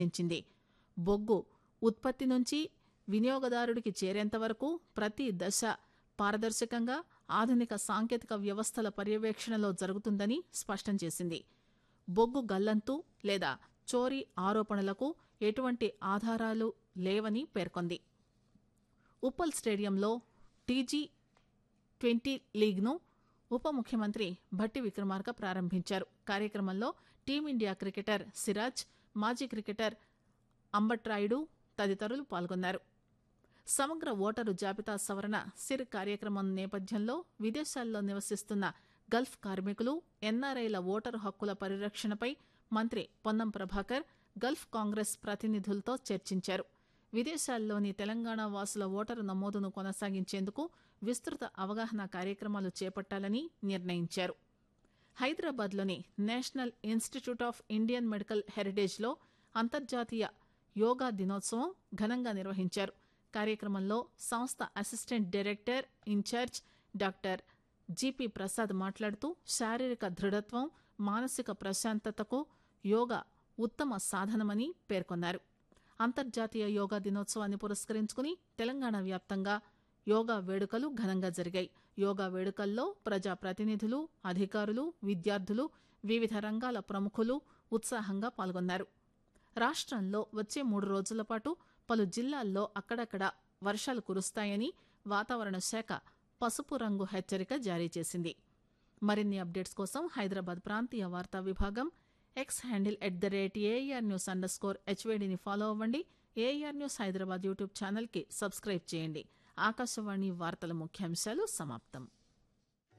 పెంచింది బొగ్గు ఉత్పత్తి నుంచి వినియోగదారుడికి చేరేంత వరకు ప్రతి దశ పారదర్శకంగా ఆధునిక సాంకేతిక వ్యవస్థల పర్యవేక్షణలో జరుగుతుందని స్పష్టం చేసింది బొగ్గు గల్లంతు లేదా చోరీ ఆరోపణలకు ఎటువంటి ఆధారాలు లేవని పేర్కొంది ఉప్పల్ స్టేడియంలో టీజీ ట్వంటీ లీగ్ను ఉప ముఖ్యమంత్రి భట్టి విక్రమార్క ప్రారంభించారు కార్యక్రమంలో టీమిండియా క్రికెటర్ సిరాజ్ మాజీ క్రికెటర్ అంబట్రాయుడు తదితరులు పాల్గొన్నారు సమగ్ర ఓటరు జాబితా సవరణ సిర్ కార్యక్రమం నేపథ్యంలో విదేశాల్లో నివసిస్తున్న గల్ఫ్ కార్మికులు ఎన్ఆర్ఐల ఓటరు హక్కుల పరిరక్షణపై మంత్రి పొన్నం ప్రభాకర్ గల్ఫ్ కాంగ్రెస్ ప్రతినిధులతో చర్చించారు విదేశాల్లోని తెలంగాణ వాసుల ఓటరు నమోదును కొనసాగించేందుకు విస్తృత అవగాహన కార్యక్రమాలు చేపట్టాలని నిర్ణయించారు హైదరాబాద్లోని National Institute of Indian Medical హెరిటేజ్లో అంతర్జాతీయ యోగా దినోత్సవం ఘనంగా నిర్వహించారు కార్యక్రమంలో సంస్థ assistant director incharge doctor GP Prasad మాట్లాడుతూ శారీరక దృఢత్వం మానసిక ప్రశాంతతకు యోగా ఉత్తమ సాధనమని పేర్కొన్నారు అంతర్జాతీయ యోగా దినోత్సవాన్ని పురస్కరించుకుని తెలంగాణ వ్యాప్తంగా యోగా వేడుకలు ఘనంగా జరిగాయి యోగా వేడుకల్లో ప్రజా ప్రతినిధులు అధికారులు విద్యార్థులు వివిధ రంగాల ప్రముఖులు ఉత్సాహంగా పాల్గొన్నారు రాష్ట్రంలో వచ్చే మూడు రోజుల పాటు పలు జిల్లాల్లో అక్కడక్కడ వర్షాలు కురుస్తాయని వాతావరణ శాఖ పసుపు రంగు హెచ్చరిక జారీ చేసింది మరిన్ని అప్డేట్స్ కోసం హైదరాబాద్ ప్రాంతీయ వార్తా విభాగం X handle at the rate AIR news underscore హెచ్వేడిని ఫాలో అవ్వండి ఏఆర్ న్యూస్ హైదరాబాద్ యూట్యూబ్ ఛానల్కి సబ్స్క్రైబ్ చేయండి ఆకాశవాణి వార్తల ముఖ్యాంశాలు సమాప్తం